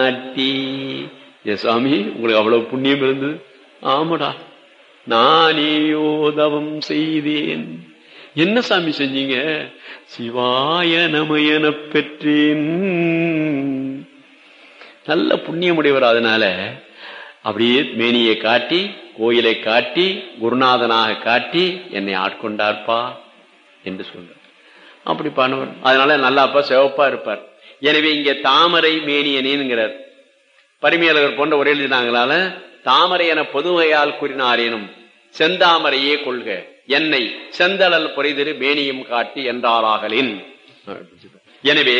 நாட்டி ஏ சுவாமி உங்களுக்கு அவ்வளவு புண்ணியம் இருந்தது ஆமாடா நானேயோ தவம் செய்தேன் என்ன சாமி செஞ்சீங்க சிவாய நமயன பெற்றேன் நல்ல புண்ணியமுடையவர் அதனால அப்படியே மேனியை காட்டி கோயிலை காட்டி குருநாதனாக காட்டி என்னை ஆட்கொண்டார்ப்பா என்று சொல்றார் அப்படி பண்ணவர் அதனால நல்லா அப்பா சிவப்பா இருப்பார் எனவே இங்க தாமரை மேனியனேங்கிறார் பரிமையாளர் போன்ற ஒரு எழுதினாங்களால தாமரை என பொதுவையால் கூறினாரேனும் செந்தாமரையே கொள்க என்னை செந்தளல் பொறைதிரு மேனியும் காட்டி என்றாராகலின் எனவே